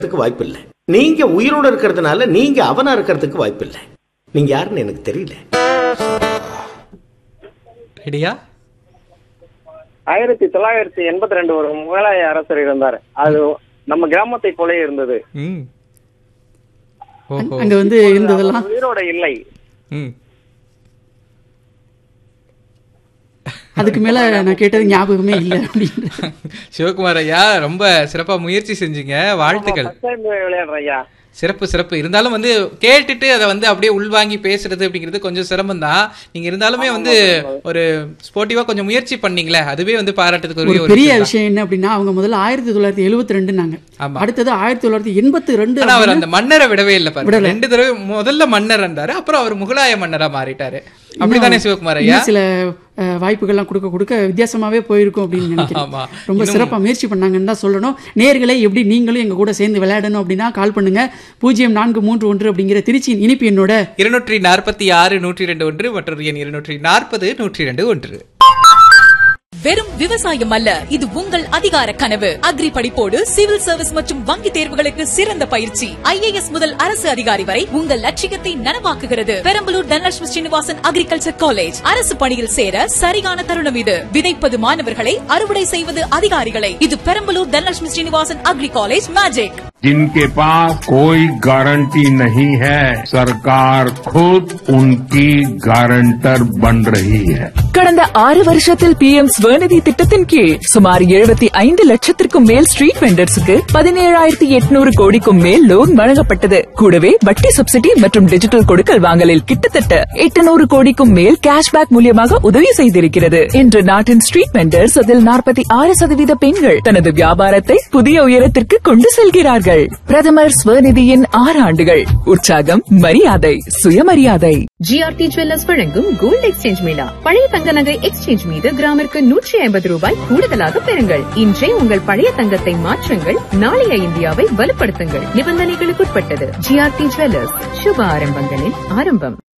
இருக்கிறதுக்கு வாய்ப்பு இல்லை நீங்க உயிரோட இருக்கிறதுனால நீங்க அவனா இருக்கிறதுக்கு வாய்ப்பு இல்லை நீங்க யாருன்னு எனக்கு தெரியல ரெடியா ஆயிரத்தி தொள்ளாயிரத்தி எண்பத்தி ரெண்டு ஒரு முகலாய அரசர் இருந்தார் அது நம்ம கிராமத்தை போல இருந்தது ம் ஓஹோ அங்க வந்து இருந்ததெல்லாம் அவர் உயிரோட இல்லை ம் அதுக்கு மேல நான் கேட்டது ஞாபகமே இல்லை அப்படின்னு சிவகுமார் ஐயா ரொம்ப சிறப்பா முயற்சி செஞ்சீங்க வாழ்த்துக்கள் ஃபர்ஸ்ட் டைம் விளையாடுற ஐயா சிறப்பு சிறப்பு இருந்தாலும் வந்து கேட்டுட்டு அதை வந்து அப்படியே உள்வாங்கி பேசுறது அப்படிங்கிறது கொஞ்சம் சிரமம் தான் நீங்க இருந்தாலுமே வந்து ஒரு ஸ்போர்ட்டிவா கொஞ்சம் முயற்சி பண்ணீங்களே அதுவே வந்து பாராட்டுறதுக்கு ஒரு உரிய ஒரு பெரிய விஷயம் தான். விஷயம் என்ன அப்படின்னா அவங்க முதல்ல ஆயிரத்தி தொள்ளாயிரத்தி எழுபத்தி ரெண்டுனாங்க ஆமா. அடுத்தது ஆயிரத்தி தொள்ளாயிரத்தி எண்பத்தி ரெண்டு ஆனா அவர் அந்த மன்னரை விடவே இல்லை பாருங்க விடல. ரெண்டு தடவை முதல்ல மன்னர் இருந்தாரு அப்புறம் அவர் முகலாய மன்னரா மாறிட்டாரு அப்படித்தானே சிவகுமார் ஐயா இன்னும் சில அஹ், வாய்ப்புகள்லாம் கொடுக்க கொடுக்க வித்தியாசமாவே போயிருக்கும் அப்படின்னு நினைக்கிறேன் ஆமா. ரொம்ப சிறப்பா முயற்சி பண்ணாங்கன்னு தான் சொல்லணும் நேர்களை எப்படி நீங்களும் எங்க கூட சேர்ந்து விளையாடணும் அப்படின்னா கால் பண்ணுங்க பூஜ்ஜியம் நான்கு மூன்று ஒன்று அப்படிங்கிற திருச்சியின் இனிப்பு என்னோட இருநூற்றி நாற்பத்தி ஆறு நூற்றி ரெண்டு ஒன்று மற்றொரு எண் இருநூற்றி நாற்பது நூற்றி ரெண்டு ஒன்று வெறும் விவசாயம் அல்ல இது உங்கள் அதிகார கனவு அக்ரி படிப்போடு சிவில் சர்வீஸ் மற்றும் வங்கி தேர்வுகளுக்கு சிறந்த பயிற்சி ஐஏஎஸ் முதல் அரசு அதிகாரி வரை உங்கள் லட்சியத்தை நனவாக்குகிறது பெரம்பலூர் தனலட்சுமி ஸ்ரீனிவாசன் அக்ரிகல்ச்சர் காலேஜ் அரசு பணியில் சேர சரியான தருணம் இது விதைப்பது மாணவர்களை அறுவடை செய்வது அதிகாரிகளை இது Perambalur Dhanalakshmi Srinivasan agri college magic जिनके पास कोई गारंटी नहीं है सरकार खुद उनकी गारंटर बन रही है கடந்த ஆறு வருஷத்தில் பி எம் ஸ்வநிதி திட்டத்தின் கீழ் சுமார் எழுபத்தி ஐந்து லட்சத்திற்கும் மேல் ஸ்ட்ரீட் வெண்டர்ஸுக்கு பதினேழாயிரத்தி எட்நூறு கோடிக்கும் மேல் லோன் வழங்கப்பட்டது கூடவே வட்டி சப்சிடி மற்றும் டிஜிட்டல் கொடுக்கல் வாங்கலில் கிட்டத்தட்ட எட்டுநூறு கோடிக்கும் மேல் கேஷ்பேக் மூலியமாக உதவி செய்திருக்கிறது இன்று நாட்டின் ஸ்ட்ரீட் வெண்டர்ஸ் அதில் நாற்பத்தி ஆறு சதவீத பெண்கள் தனது வியாபாரத்தை புதிய உயரத்திற்கு கொண்டு செல்கிறார்கள் பிரதமர் ஸ்வநிதியின் ஆறு ஆண்டுகள் உற்சாகம் மரியாதை சுயமரியாதை ஜிஆர்டி ஜுவல்லர்ஸ் வழங்கும் கோல்டு எக்ஸ்சேஞ்ச் மேளா பழைய தங்க நகை எக்ஸ்சேஞ்ச் மீது கிராமிற்கு நூற்றி ஐம்பது ரூபாய் கூடுதலாக பெறுங்கள் இன்றே உங்கள் பழைய தங்கத்தை மாற்றுங்கள் நாளைய இந்தியாவை வலுப்படுத்துங்கள் நிபந்தனைகளுக்குட்பட்டது ஜிஆர்டி ஜுவல்லர்ஸ் சுப ஆரம்பங்களின் ஆரம்பம்